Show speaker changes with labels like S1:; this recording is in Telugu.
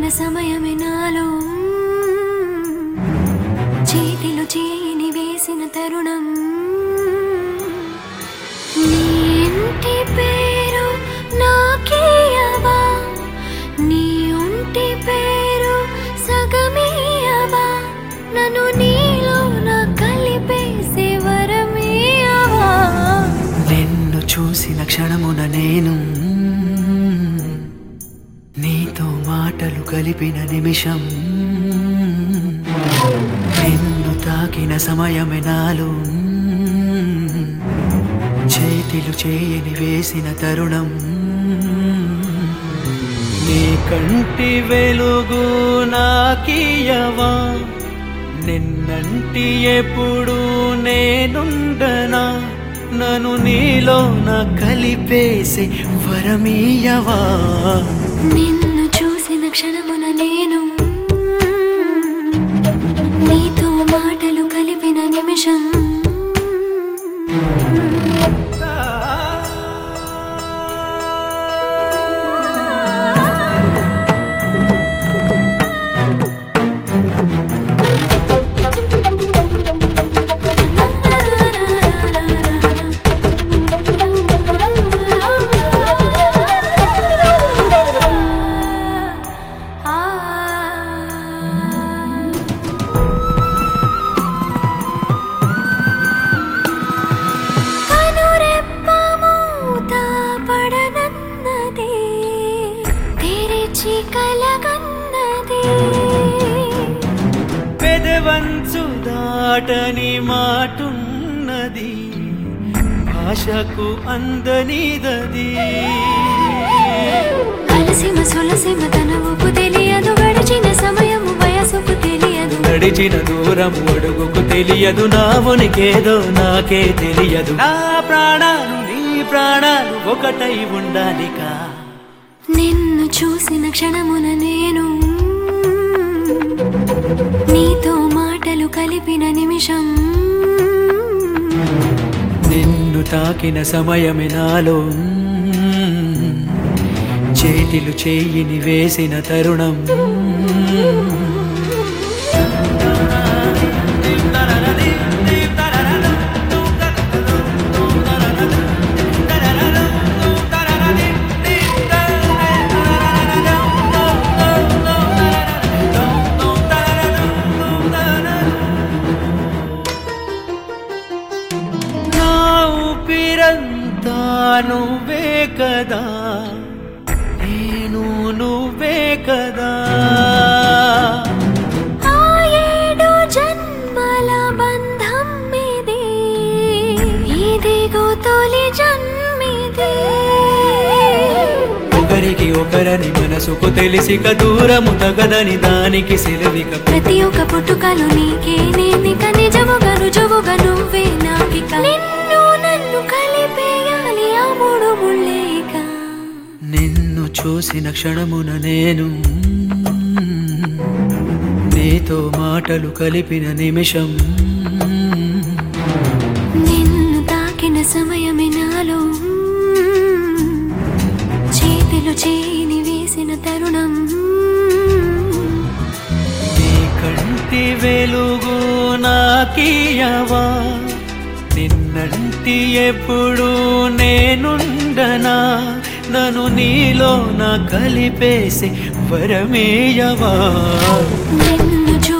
S1: సమయమే నాలో చేతిలో చేయిని వేసిన తరుణం నీ ఇంటి పేరు నాకేయవా నీ ఒంటి పేరు సగమేయవా నన్ను నీలో నా కలిపేసే వరమేయవా
S2: నిన్ను చూసిన క్షణమున నేను నీతో మాటలు కలిపిన నిమిషం నిన్ను తాకిన సమయమే నాలో చేతిలు చేయని వేసిన తరుణం నీ కంటి వెలుగు నాకీయవా నిన్నంటి ఎప్పుడు నేనుండనా నన్ను నీలో నా కలిపేసే వరమీయవా
S1: నిన్ను చూసిన క్షణమున నేను నీతో మాటలు కలిపిన నిమిషం కనురెప్ప మూత పడనన్నదే తెరిచి కలగన్నదే
S2: పెదవంచు దాటని మాటున్నది భాషకు అందనిదది
S1: అలసిమ సొలసిమ తన ఊపు తెలియదు గడిచిన సమయము వయసుకు తెలియదు
S2: నడిచిన దూరం అడుగుకు తెలియదు నా ఉనికేదో నాకే తెలియదు నా ప్రాణాలు నీ ప్రాణాలు ఒకటై ఉండాలికా
S1: నిన్ను చూసిన క్షణమున నేను నీతో మాటలు కలిపిన నిమిషం
S2: నిన్ను తాకిన సమయమే నాలో చేతిలు చేయిని వేసిన తరుణం నా ఊపిరంతా నువ్వే కదా నేను నువ్వే కదా
S1: ఆ ఏడు జన్మల బంధం మీదే ఇదిగో తొలి జన్మిదే
S2: ఒకరికి ఒకరని మనసుకు తెలిసిక దూరము తగదని దానికి సెలవిక
S1: ప్రతి ఒక్క పుట్టుకలు నీకే నేనిక నిజముగా రుజువుగా నువ్వే నాకిక నిన్ను నన్ను కలిపేయాలి ఆ మూడు ముళ్ళేక
S2: నిన్ను చూసిన క్షణమున నేను నీతో మాటలు కలిపిన నిమిషం
S1: నిన్ను తాకిన సమయమే నాలో చేతిలో చేయిని వేసిన తరుణం
S2: నీ కంటి వెలుగు నాకీయవా నిన్నంటి ఎప్పుడు నేనుండనా నన్ను నీలో నా కలిపేసి వరమేయవా
S1: నిన్ను చూ